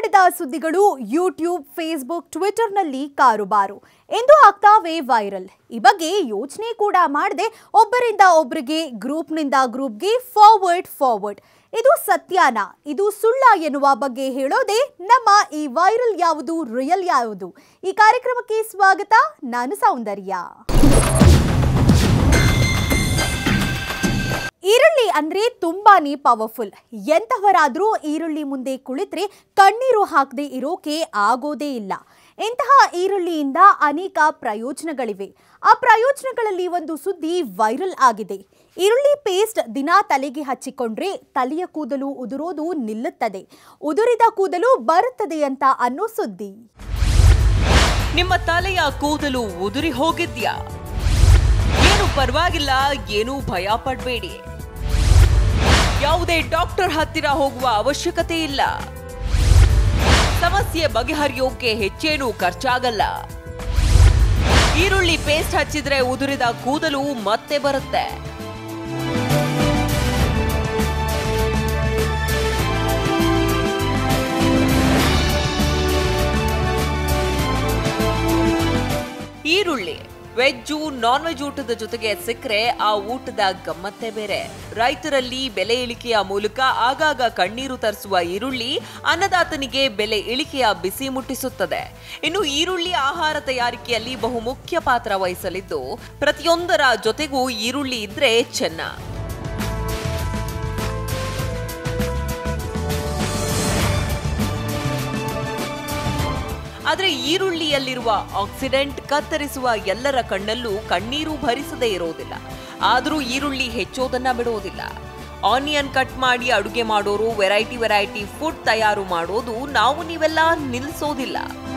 ನಡೆದ ಸುದ್ದಿಗಳು YouTube Facebook ಟ್ವಿಟರ್ನಲ್ಲಿ ಕಾರುಬಾರು ಎಂದು ಆಗ್ತಾವೆ ವೈರಲ್ ಈ ಬಗ್ಗೆ ಯೋಚನೆ ಕೂಡ ಮಾಡದೆ ಒಬ್ಬರಿಂದ ಒಬ್ಬರಿಗೆ ಗ್ರೂಪ್ನಿಂದ ಗ್ರೂಪ್ಗೆ ಫಾರ್ವರ್ಡ್ ಫಾರ್ವರ್ಡ್ ಇದು ಸತ್ಯಾನ ಇದು ಸುಳ್ಳ ಎನ್ನುವ ಬಗ್ಗೆ ಹೇಳೋದೇ ನಮ್ಮ ಈ ವೈರಲ್ ಯಾವುದು ರಿಯಲ್ ಯಾವುದು ಈ ಕಾರ್ಯಕ್ರಮಕ್ಕೆ ಸ್ವಾಗತ ನಾನು ಸೌಂದರ್ಯ ಈರುಳ್ಳಿ ಅಂದ್ರೆ ತುಂಬಾನೇ ಪವರ್ಫುಲ್ ಎಂತಹವರಾದ್ರೂ ಈರುಳ್ಳಿ ಮುಂದೆ ಕುಳಿತ್ರೆ ಕಣ್ಣೀರು ಹಾಕದೆ ಇರೋಕೆ ಆಗೋದೇ ಇಲ್ಲ ಇಂತಹ ಈರುಳ್ಳಿಯಿಂದ ಅನೇಕ ಪ್ರಯೋಜನಗಳಿವೆ ಆ ಪ್ರಯೋಜನಗಳಲ್ಲಿ ಒಂದು ಸುದ್ದಿ ವೈರಲ್ ಆಗಿದೆ ಈರುಳ್ಳಿ ಪೇಸ್ಟ್ ದಿನ ತಲೆಗೆ ಹಚ್ಚಿಕೊಂಡ್ರೆ ತಲೆಯ ಕೂದಲು ಉದುರೋದು ನಿಲ್ಲುತ್ತದೆ ಉದುರಿದ ಕೂದಲು ಬರುತ್ತದೆ ಅಂತ ಅನ್ನೋ ಸುದ್ದಿ ನಿಮ್ಮ ತಲೆಯ ಕೂದಲು ಉದುರಿ ಹೋಗಿದ್ಯಾ ಏನು ಪರವಾಗಿಲ್ಲ ಏನೂ ಭಯ ಪಡಬೇಡಿ ಯಾವುದೇ ಡಾಕ್ಟರ್ ಹತ್ತಿರ ಹೋಗುವ ಅವಶ್ಯಕತೆ ಇಲ್ಲ ಸಮಸ್ಯೆ ಬಗೆಹರಿಯೋಕೆ ಹೆಚ್ಚೇನು ಖರ್ಚಾಗಲ್ಲ ಈರುಳ್ಳಿ ಪೇಸ್ಟ್ ಹಚ್ಚಿದ್ರೆ ಉದುರಿದ ಕೂದಲು ಮತ್ತೆ ಬರುತ್ತೆ ಈರುಳ್ಳಿ ವೆಜ್ಜು ನಾನ್ ವೆಜ್ ಊಟದ ಜೊತೆಗೆ ಸಿಕ್ಕರೆ ಆ ಊಟದ ಗಮ್ಮತ್ತೇ ಬೇರೆ ರೈತರಲ್ಲಿ ಬೆಲೆ ಇಳಿಕೆಯ ಮೂಲಕ ಆಗಾಗ ಕಣ್ಣೀರು ತರಿಸುವ ಈರುಳ್ಳಿ ಅನ್ನದಾತನಿಗೆ ಬೆಲೆ ಇಳಿಕೆಯ ಬಿಸಿ ಮುಟ್ಟಿಸುತ್ತದೆ ಇನ್ನು ಈರುಳ್ಳಿ ಆಹಾರ ತಯಾರಿಕೆಯಲ್ಲಿ ಬಹುಮುಖ್ಯ ಪಾತ್ರ ವಹಿಸಲಿದ್ದು ಪ್ರತಿಯೊಂದರ ಜೊತೆಗೂ ಈರುಳ್ಳಿ ಇದ್ರೆ ಚೆನ್ನ ಆದರೆ ಈರುಳ್ಳಿಯಲ್ಲಿರುವ ಆಕ್ಸಿಡೆಂಟ್ ಕತ್ತರಿಸುವ ಎಲ್ಲರ ಕಣ್ಣಲ್ಲೂ ಕಣ್ಣೀರು ಭರಿಸದೇ ಇರೋದಿಲ್ಲ ಆದರೂ ಈರುಳ್ಳಿ ಹೆಚ್ಚೋದನ್ನ ಬಿಡೋದಿಲ್ಲ ಆನಿಯನ್ ಕಟ್ ಮಾಡಿ ಅಡುಗೆ ಮಾಡೋರು ವೆರೈಟಿ ವೆರೈಟಿ ಫುಡ್ ತಯಾರು ಮಾಡೋದು ನಾವು ನೀವೆಲ್ಲ ನಿಲ್ಲಿಸೋದಿಲ್ಲ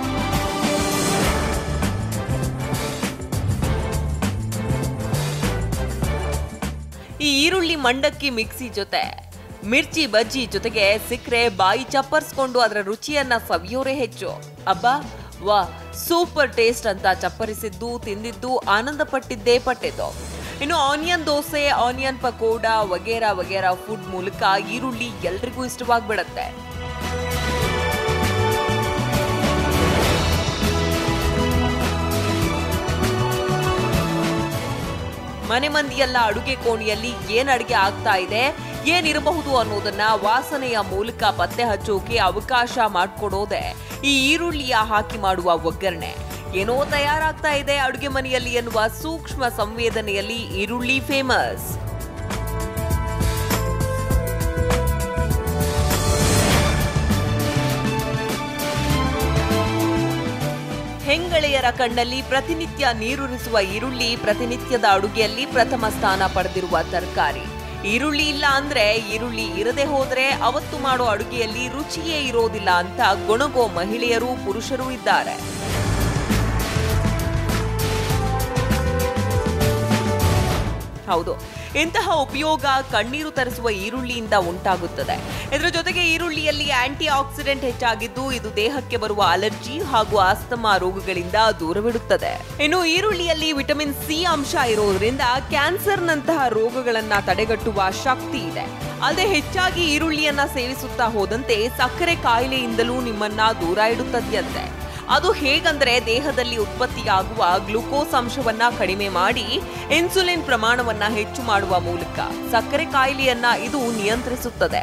ಈ ಈರುಳ್ಳಿ ಮಂಡಕ್ಕಿ ಮಿಕ್ಸಿ ಜೊತೆ ಮಿರ್ಚಿ ಬಜ್ಜಿ ಜೊತೆಗೆ ಸಿಕ್ಕರೆ ಬಾಯಿ ಚಪ್ಪರ್ಸ್ಕೊಂಡು ಅದರ ರುಚಿಯನ್ನ ಸವಿಯೋರೇ ಹೆಚ್ಚು ಅಬ್ಬಾ ವಾ ಸೂಪರ್ ಟೇಸ್ಟ್ ಅಂತ ಚಪ್ಪರಿಸಿದ್ದು ತಿಂದಿದ್ದು ಆನಂದ ಪಟ್ಟಿದ್ದೇ ಪಟ್ಟಿದ್ದು ಇನ್ನು ಆನಿಯನ್ ದೋಸೆ ಆನಿಯನ್ ಪಕೋಡ ವಗೇರಾ ವಗೇರಾ ಫುಡ್ ಮೂಲಕ ಈರುಳ್ಳಿ ಎಲ್ರಿಗೂ ಇಷ್ಟವಾಗ್ಬಿಡತ್ತೆ ಮನೆ ಮಂದಿಯೆಲ್ಲ ಅಡುಗೆ ಕೋಣೆಯಲ್ಲಿ ಏನ್ ಅಡುಗೆ ಆಗ್ತಾ ಇದೆ ಏನಿರಬಹುದು ಅನ್ನೋದನ್ನ ವಾಸನೆಯ ಮೂಲಕ ಪತ್ತೆ ಹಚ್ಚೋಕೆ ಅವಕಾಶ ಮಾಡಿಕೊಡೋದೆ ಈ ಈರುಳ್ಳಿಯ ಹಾಕಿ ಮಾಡುವ ಒಗ್ಗರಣೆ ಏನೋ ತಯಾರಾಗ್ತಾ ಇದೆ ಅಡುಗೆ ಮನೆಯಲ್ಲಿ ಎನ್ನುವ ಸೂಕ್ಷ್ಮ ಸಂವೇದನೆಯಲ್ಲಿ ಈರುಳ್ಳಿ ಫೇಮಸ್ ಹೆಂಗಳೆಯರ ಕಣ್ಣಲ್ಲಿ ಪ್ರತಿನಿತ್ಯ ನೀರುರಿಸುವ ಈರುಳ್ಳಿ ಪ್ರತಿನಿತ್ಯದ ಅಡುಗೆಯಲ್ಲಿ ಪ್ರಥಮ ಸ್ಥಾನ ಪಡೆದಿರುವ ತರಕಾರಿ ಈರುಳ್ಳಿ ಇಲ್ಲ ಅಂದ್ರೆ ಈರುಳ್ಳಿ ಇರದೆ ಹೋದ್ರೆ ಅವತ್ತು ಮಾಡೋ ಅಡುಗೆಯಲ್ಲಿ ರುಚಿಯೇ ಇರೋದಿಲ್ಲ ಅಂತ ಗೊಣಗೋ ಮಹಿಳೆಯರು ಪುರುಷರು ಇದ್ದಾರೆ ಹೌದು ಇಂತಹ ಉಪಯೋಗ ಕಣ್ಣೀರು ತರಿಸುವ ಈರುಳ್ಳಿಯಿಂದ ಉಂಟಾಗುತ್ತದೆ ಇದರ ಜೊತೆಗೆ ಈರುಳ್ಳಿಯಲ್ಲಿ ಆಂಟಿ ಆಕ್ಸಿಡೆಂಟ್ ಹೆಚ್ಚಾಗಿದ್ದು ಇದು ದೇಹಕ್ಕೆ ಬರುವ ಅಲರ್ಜಿ ಹಾಗೂ ಆಸ್ತಮಾ ರೋಗಗಳಿಂದ ದೂರವಿಡುತ್ತದೆ ಇನ್ನು ಈರುಳ್ಳಿಯಲ್ಲಿ ವಿಟಮಿನ್ ಸಿ ಅಂಶ ಇರೋದ್ರಿಂದ ಕ್ಯಾನ್ಸರ್ನಂತಹ ರೋಗಗಳನ್ನ ತಡೆಗಟ್ಟುವ ಶಕ್ತಿ ಇದೆ ಅಲ್ಲದೆ ಹೆಚ್ಚಾಗಿ ಈರುಳ್ಳಿಯನ್ನ ಸೇವಿಸುತ್ತಾ ಹೋದಂತೆ ಸಕ್ಕರೆ ಕಾಯಿಲೆಯಿಂದಲೂ ನಿಮ್ಮನ್ನ ದೂರ ಇಡುತ್ತದೆಯಂತೆ ಅದು ಹೇಗಂದ್ರೆ ದೇಹದಲ್ಲಿ ಉತ್ಪತ್ತಿಯಾಗುವ ಗ್ಲುಕೋಸ್ ಅಂಶವನ್ನ ಕಡಿಮೆ ಮಾಡಿ ಇನ್ಸುಲಿನ್ ಪ್ರಮಾಣವನ್ನ ಹೆಚ್ಚು ಮಾಡುವ ಮೂಲಕ ಸಕ್ಕರೆ ಕಾಯಿಲೆಯನ್ನ ಇದು ನಿಯಂತ್ರಿಸುತ್ತದೆ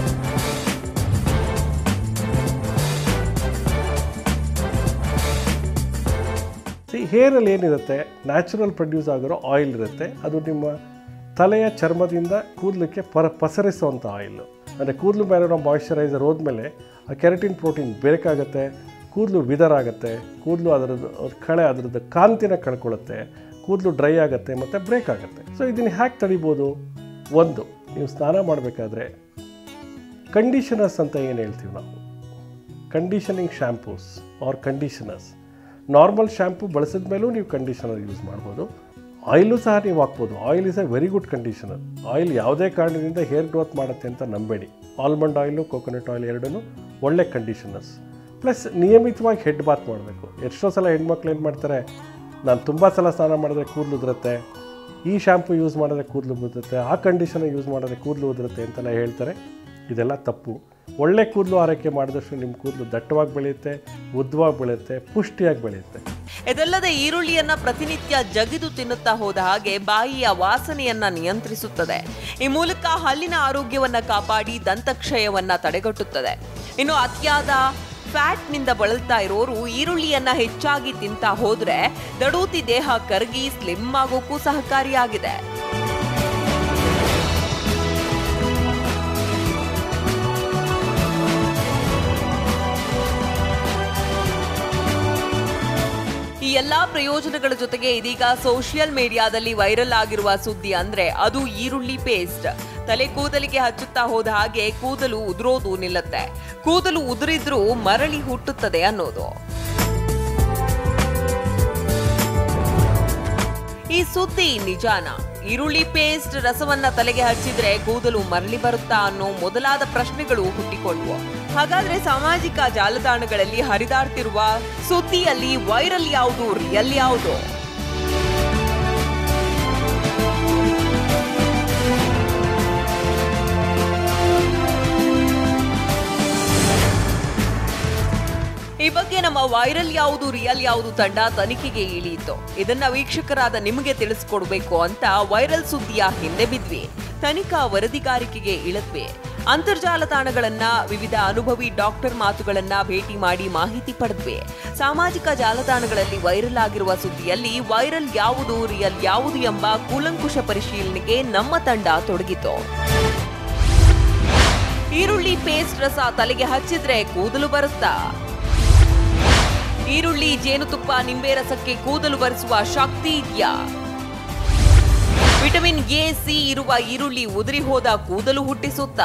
ಸಿ ಹೇರಲ್ಲಿ ಏನಿರುತ್ತೆ ನ್ಯಾಚುರಲ್ ಪ್ರೊಡ್ಯೂಸ್ ಆಗಿರೋ ಆಯಿಲ್ ಇರುತ್ತೆ ಅದು ನಿಮ್ಮ ತಲೆಯ ಚರ್ಮದಿಂದ ಕೂದಲಕ್ಕೆ ಪರ ಪಸರಿಸುವಂಥ ಆಯಿಲ್ ಅಂದರೆ ಕೂದಲು ಮೇಲಿರೋ ಮಾಯಿಶ್ಚರೈಸರ್ ಹೋದ್ಮೇಲೆ ಆ ಕೆರಟಿನ್ ಪ್ರೋಟೀನ್ ಬೇಕಾಗುತ್ತೆ ಕೂದಲು ವಿದರ್ ಆಗುತ್ತೆ ಕೂದಲು ಅದರದ್ದು ಕಳೆ ಅದರದ್ದು ಕಾಂತಿನ ಕಳ್ಕೊಳ್ಳುತ್ತೆ ಕೂದಲು ಡ್ರೈ ಆಗುತ್ತೆ ಮತ್ತು ಬ್ರೇಕ್ ಆಗುತ್ತೆ ಸೊ ಇದನ್ನು ಹ್ಯಾಕ್ ತಡಿಬೋದು ಒಂದು ನೀವು ಸ್ನಾನ ಮಾಡಬೇಕಾದ್ರೆ ಕಂಡೀಷನರ್ಸ್ ಅಂತ ಏನು ಹೇಳ್ತೀವಿ ನಾವು conditioning shampoos or conditioners normal shampoo ಬಳಸಿದ ಮೇಲೂ ನೀವು ಕಂಡೀಷನರ್ ಯೂಸ್ ಮಾಡ್ಬೋದು ಆಯಿಲು ಸಹ ನೀವು ಹಾಕ್ಬೋದು oil is a very good conditioner oil ಯಾವುದೇ ಕಾರಣದಿಂದ ಹೇರ್ ಗ್ರೋತ್ ಮಾಡುತ್ತೆ ಅಂತ ನಂಬೇಡಿ ಆಲ್ಮಂಡ್ ಆಯಿಲು ಕೋಕೋನಟ್ ಆಯಿಲ್ ಎರಡೂ ಒಳ್ಳೆ ಕಂಡೀಷನರ್ಸ್ ಪ್ಲಸ್ ನಿಯಮಿತವಾಗಿ ಹೆಡ್ ಬಾತ್ ಮಾಡಬೇಕು ಎಷ್ಟೋ ಸಲ ಹೆಣ್ಮಕ್ಳು ಏನು ಮಾಡ್ತಾರೆ ನಾನು ತುಂಬ ಸಲ ಸ್ನಾನ ಮಾಡಿದ್ರೆ ಕೂದಲು ಉದುರುತ್ತೆ ಈ ಶಾಂಪು ಯೂಸ್ ಮಾಡಿದ್ರೆ ಕೂದಲು ಉದುರುತ್ತೆ ಆ ಕಂಡೀಷನರ್ ಯೂಸ್ ಮಾಡಿದ್ರೆ ಕೂದಲು ಉದುರುತ್ತೆ ಅಂತೆಲ್ಲ ಹೇಳ್ತಾರೆ ಇದೆಲ್ಲ ತಪ್ಪು ಒಳ್ಳೆ ಕೂದಲು ಆರೈಕೆ ಮಾಡಿದಷ್ಟು ನಿಮ್ಮ ಕೂದಲು ದಟ್ಟವಾಗಿ ಬೆಳೆಯುತ್ತೆ ಉದ್ದವಾಗಿ ಬೆಳೆಯುತ್ತೆ ಪುಷ್ಟಿಯಾಗಿ ಬೆಳೆಯುತ್ತೆ ಇದಲ್ಲದೆ ಈರುಳ್ಳಿಯನ್ನ ಪ್ರತಿನಿತ್ಯ ಜಗಿದು ತಿನ್ನುತ್ತಾ ಹೋದ ಹಾಗೆ ಬಾಯಿಯ ವಾಸನೆಯನ್ನ ನಿಯಂತ್ರಿಸುತ್ತದೆ ಈ ಮೂಲಕ ಹಲ್ಲಿನ ಆರೋಗ್ಯವನ್ನ ಕಾಪಾಡಿ ದಂತಕ್ಷಯವನ್ನ ತಡೆಗಟ್ಟುತ್ತದೆ ಇನ್ನು ಅತಿಯಾದ ಫ್ಯಾಟ್ನಿಂದ ಬಳಲ್ತಾ ಇರೋರು ಈರುಳ್ಳಿಯನ್ನ ಹೆಚ್ಚಾಗಿ ತಿಂತಾ ಹೋದ್ರೆ ದಡೂತಿ ದೇಹ ಕರಗಿ ಸ್ಲಿಮ್ ಆಗೋಕ್ಕೂ ಸಹಕಾರಿಯಾಗಿದೆ ಈ ಎಲ್ಲಾ ಪ್ರಯೋಜನಗಳ ಜೊತೆಗೆ ಇದೀಗ ಸೋಷಿಯಲ್ ಮೀಡಿಯಾದಲ್ಲಿ ವೈರಲ್ ಆಗಿರುವ ಸುದ್ದಿ ಅಂದ್ರೆ ಅದು ಈರುಳ್ಳಿ ಪೇಸ್ಟ್ ತಲೆ ಕೂದಲಿಗೆ ಹಚ್ಚುತ್ತಾ ಹೋದ ಹಾಗೆ ಕೂದಲು ಉದುರೋದು ನಿಲ್ಲತ್ತೆ ಕೂದಲು ಉದುರಿದ್ರೂ ಮರಳಿ ಹುಟ್ಟುತ್ತದೆ ಅನ್ನೋದು ಈ ಸುದ್ದಿ ನಿಜಾನ ಈರುಳ್ಳಿ ಪೇಸ್ಟ್ ರಸವನ್ನ ತಲೆಗೆ ಹಚ್ಚಿದ್ರೆ ಕೂದಲು ಮರಳಿ ಬರುತ್ತಾ ಅನ್ನೋ ಮೊದಲಾದ ಪ್ರಶ್ನೆಗಳು ಹುಟ್ಟಿಕೊಂಡ್ವು ಹಾಗಾದ್ರೆ ಸಾಮಾಜಿಕ ಜಾಲತಾಣಗಳಲ್ಲಿ ಹರಿದಾಡ್ತಿರುವ ಸುದ್ದಿಯಲ್ಲಿ ವೈರಲ್ ಯಾವುದು ರಿಯಲ್ ಯಾವುದು ಈ ಬಗ್ಗೆ ನಮ್ಮ ವೈರಲ್ ಯಾವುದು ರಿಯಲ್ ಯಾವುದು ತಂಡ ತನಿಖೆಗೆ ಇಳಿಯಿತು ಇದನ್ನ ವೀಕ್ಷಕರಾದ ನಿಮಗೆ ತಿಳಿಸ್ಕೊಡ್ಬೇಕು ಅಂತ ವೈರಲ್ ಸುದ್ದಿಯ ಹಿಂದೆ ಬಿದ್ವಿ ತನಿಖಾ ವರದಿಗಾರಿಕೆಗೆ ಇಳಿದ್ವಿ ಅಂತರ್ಜಾಲ ತಾಣಗಳನ್ನ ವಿವಿಧ ಅನುಭವಿ ಡಾಕ್ಟರ್ ಮಾತುಗಳನ್ನ ಭೇಟಿ ಮಾಡಿ ಮಾಹಿತಿ ಪಡೆದ್ವಿ ಸಾಮಾಜಿಕ ಜಾಲತಾಣಗಳಲ್ಲಿ ವೈರಲ್ ಆಗಿರುವ ಸುದ್ದಿಯಲ್ಲಿ ವೈರಲ್ ಯಾವುದು ರಿಯಲ್ ಯಾವುದು ಎಂಬ ಕೂಲಂಕುಷ ಪರಿಶೀಲನೆಗೆ ನಮ್ಮ ತಂಡ ತೊಡಗಿತು ಈರುಳ್ಳಿ ಪೇಸ್ಟ್ ರಸ ತಲೆಗೆ ಹಚ್ಚಿದ್ರೆ ಕೂದಲು ಬರುತ್ತಾ ಈರುಳ್ಳಿ ಜೇನುತುಪ್ಪ ನಿಂಬೆ ರಸಕ್ಕೆ ಕೂದಲು ಬರೆಸುವ ಶಕ್ತಿ ಇದೆಯಾ ವಿಟಮಿನ್ ಎ ಸಿ ಇರುವ ಈರುಳ್ಳಿ ಉದುರಿ ಹೋದ ಕೂದಲು ಹುಟ್ಟಿಸುತ್ತಾ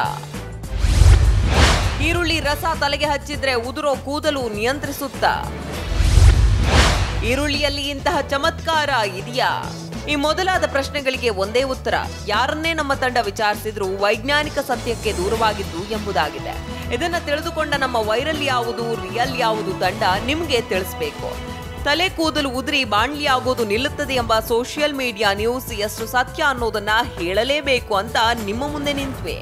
ಈರುಳ್ಳಿ ರಸ ತಲೆಗೆ ಹಚ್ಚಿದ್ರೆ ಉದುರೋ ಕೂದಲು ನಿಯಂತ್ರಿಸುತ್ತಾ ಈರುಳ್ಳಿಯಲ್ಲಿ ಇಂತಹ ಚಮತ್ಕಾರ ಇದೆಯಾ ಈ ಮೊದಲಾದ ಪ್ರಶ್ನೆಗಳಿಗೆ ಒಂದೇ ಉತ್ತರ ಯಾರನ್ನೇ ನಮ್ಮ ತಂಡ ವಿಚಾರಿಸಿದ್ರೂ ವೈಜ್ಞಾನಿಕ ಸತ್ಯಕ್ಕೆ ದೂರವಾಗಿದ್ದು ಎಂಬುದಾಗಿದೆ ಇದನ್ನ ತಿಳಿದುಕೊಂಡ ನಮ್ಮ ವೈರಲ್ ಯಾವುದು ರಿಯಲ್ ಯಾವುದು ತಂಡ ನಿಮ್ಗೆ ತಿಳಿಸ್ಬೇಕು ತಲೆ ಕೂದಲು ಉದುರಿ ಬಾಣ್ಲಿ ಆಗೋದು ನಿಲ್ಲುತ್ತದೆ ಎಂಬ ಸೋಷಿಯಲ್ ಮೀಡಿಯಾ ನ್ಯೂಸ್ ಎಷ್ಟು ಸತ್ಯ ಅನ್ನೋದನ್ನ ಹೇಳಲೇಬೇಕು ಅಂತ ನಿಮ್ಮ ಮುಂದೆ ನಿಂತ್ವೆ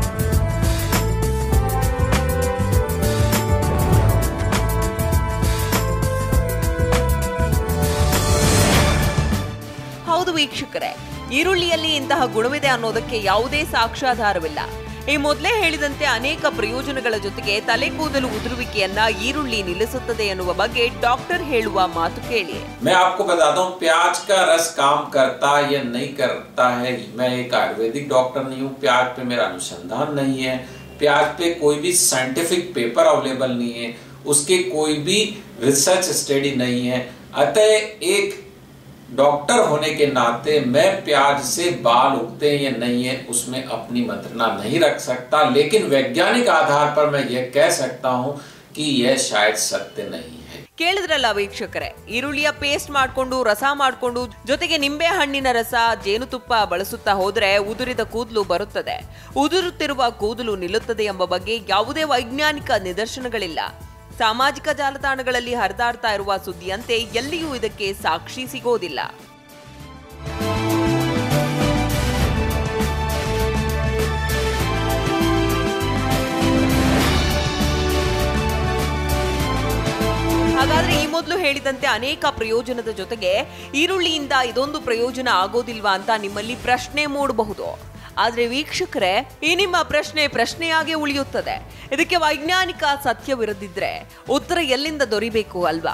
ಹೌದು ವೀಕ್ಷಕರೇ ಈರುಳ್ಳಿಯಲ್ಲಿ ಇಂತಹ ಗುಣವಿದೆ ಅನ್ನೋದಕ್ಕೆ ಯಾವುದೇ ಸಾಕ್ಷ್ಯಾಧಾರವಿಲ್ಲ ಈ ಮೊದಲೇ ಹೇಳಿದಂತೆ ಅನೇಕ ಪ್ರಯೋಜನಗಳ ಜೊತೆಗೆ ತಲೆ ಕೂದಲು ಉದುರುವಿಕೆಯನ್ನ ಈರುಳ್ಳಿ ನಿಲ್ಲಿಸುತ್ತದೆ ಎನ್ನುವ ಬಗ್ಗೆ ಡಾಕ್ಟರ್ ಹೇಳುವ ಮಾತು ಕೇಳಿ मैं आपको बताता हूँ प्याज का रस काम करता है या नहीं करता है मैं एक आयुर्वेदिक डॉक्टर नहीं हूँ प्याज पे मेरा अनुसंधान नहीं है प्याज पे कोई भी साइंटिफिक पेपर अवेलेबल नहीं है उसके कोई भी रिसर्च स्टडी नहीं है अतः एक डॉक्टर होने के नाते मैं प्याज से बाल उगते हैं या नहीं है उसमें अपनी मंत्रणा नहीं रख सकता लेकिन वैज्ञानिक आधार पर मैं यह कह सकता हूँ कि यह शायद सत्य नहीं है ಕೇಳಿದ್ರಲ್ಲ ವೀಕ್ಷಕರೇ ಈರುಳ್ಳಿಯ ಪೇಸ್ಟ್ ಮಾಡ್ಕೊಂಡು ರಸ ಮಾಡ್ಕೊಂಡು ಜೊತೆಗೆ ನಿಂಬೆ ಹಣ್ಣಿನ ರಸ ಜೇನುತುಪ್ಪ ಬಳಸುತ್ತಾ ಹೋದ್ರೆ ಉದುರಿದ ಕೂದಲು ಬರುತ್ತದೆ ಉದುರುತ್ತಿರುವ ಕೂದಲು ನಿಲ್ಲುತ್ತದೆ ಎಂಬ ಬಗ್ಗೆ ಯಾವುದೇ ವೈಜ್ಞಾನಿಕ ನಿದರ್ಶನಗಳಿಲ್ಲ ಸಾಮಾಜಿಕ ಜಾಲತಾಣಗಳಲ್ಲಿ ಹರಿದಾಡ್ತಾ ಇರುವ ಸುದ್ದಿಯಂತೆ ಎಲ್ಲಿಯೂ ಇದಕ್ಕೆ ಸಾಕ್ಷಿ ಸಿಗೋದಿಲ್ಲ ಹಾಗಾದ್ರೆ ಈ ಮೊದಲು ಹೇಳಿದಂತೆ ಅನೇಕ ಪ್ರಯೋಜನದ ಜೊತೆಗೆ ಈರುಳ್ಳಿಯಿಂದ ಇದೊಂದು ಪ್ರಯೋಜನ ಆಗೋದಿಲ್ವಾ ಅಂತ ನಿಮ್ಮಲ್ಲಿ ಪ್ರಶ್ನೆ ಮೂಡಬಹುದು ಆದ್ರೆ ವೀಕ್ಷಕರೇ ಈ ನಿಮ್ಮ ಪ್ರಶ್ನೆ ಪ್ರಶ್ನೆಯಾಗೇ ಉಳಿಯುತ್ತದೆ ಇದಕ್ಕೆ ವೈಜ್ಞಾನಿಕ ಸತ್ಯವಿರದಿದ್ರೆ ಉತ್ತರ ಎಲ್ಲಿಂದ ದೊರಿಬೇಕು ಅಲ್ವಾ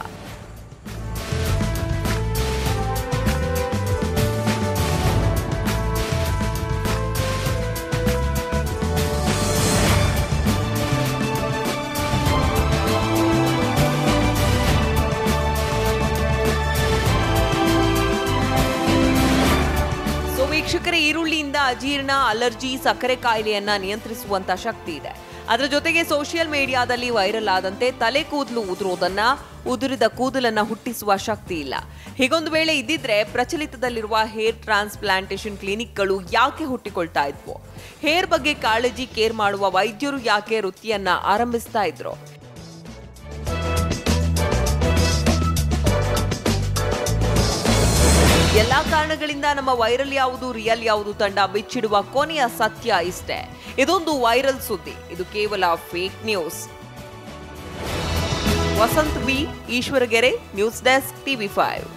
ಸೊ ವೀಕ್ಷಕರೇ ಈರುಳ್ಳಿಯಿಂದ ಅಜೀರ್ಣ ಅಲರ್ಜಿ ಸಕ್ಕರೆ ಕಾಯಿಲೆಯನ್ನ ನಿಯಂತ್ರಿಸುವಂತ ಶಕ್ತಿ ಇದೆ ಅದರ ಜೊತೆಗೆ ಸೋಷಿಯಲ್ ಮೀಡಿಯಾದಲ್ಲಿ ವೈರಲ್ ಆದಂತೆ ತಲೆ ಕೂದಲು ಉದುರೋದನ್ನ ಉದುರಿದ ಕೂದಲನ್ನ ಹುಟ್ಟಿಸುವ ಶಕ್ತಿ ಇಲ್ಲ ಹೀಗೊಂದು ವೇಳೆ ಇದ್ದಿದ್ರೆ ಪ್ರಚಲಿತದಲ್ಲಿರುವ ಹೇರ್ ಟ್ರಾನ್ಸ್ಪ್ಲಾಂಟೇಶನ್ ಕ್ಲಿನಿಕ್ಗಳು ಯಾಕೆ ಹುಟ್ಟಿಕೊಳ್ತಾ ಇದ್ವು ಹೇರ್ ಬಗ್ಗೆ ಕಾಳಜಿ ಕೇರ್ ಮಾಡುವ ವೈದ್ಯರು ಯಾಕೆ ವೃತ್ತಿಯನ್ನ ಆರಂಭಿಸ್ತಾ ಇದ್ರು ಎಲ್ಲಾ ಕಾರಣಗಳಿಂದ ನಮ್ಮ ವೈರಲ್ ಯಾವುದು ರಿಯಲ್ ಯಾವುದು ತಂಡ ಬಿಚ್ಚಿಡುವ ಕೊನೆಯ ಸತ್ಯ ಇಷ್ಟೇ ಇದೊಂದು ವೈರಲ್ ಸುದ್ದಿ ಇದು ಕೇವಲ fake news Vasanth B Eshwaragere news desk TV five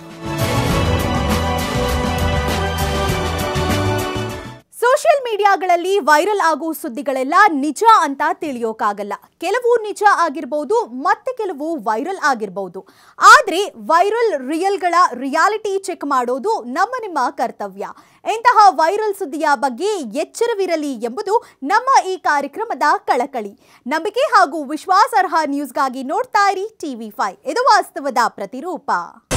social ಮೀಡಿಯಾಗಳಲ್ಲಿ ವೈರಲ್ ಆಗೋ ಸುದ್ದಿಗಳೆಲ್ಲ ನಿಜ ಅಂತ ತಿಳಿಯೋಕ್ಕಾಗಲ್ಲ ಕೆಲವು ನಿಜ ಆಗಿರ್ಬೋದು ಮತ್ತೆ ಕೆಲವು ವೈರಲ್ ಆಗಿರ್ಬೋದು ಆದ್ರೆ ವೈರಲ್ ರಿಯಲ್ಗಳ ರಿಯಾಲಿಟಿ ಚೆಕ್ ಮಾಡೋದು ನಮ್ಮ ನಿಮ್ಮ ಕರ್ತವ್ಯ ಇಂತಹ ವೈರಲ್ ಸುದ್ದಿಯ ಬಗ್ಗೆ ಎಚ್ಚರವಿರಲಿ ಎಂಬುದು ನಮ್ಮ ಈ ಕಾರ್ಯಕ್ರಮದ ಕಳಕಳಿ ನಂಬಿಕೆ ಹಾಗೂ ವಿಶ್ವಾಸಾರ್ಹ ನ್ಯೂಸ್ಗಾಗಿ ನೋಡ್ತಾ ಇರಿ ಟಿವಿ ಫೈವ್ ಇದು ವಾಸ್ತವದ ಪ್ರತಿರೂಪ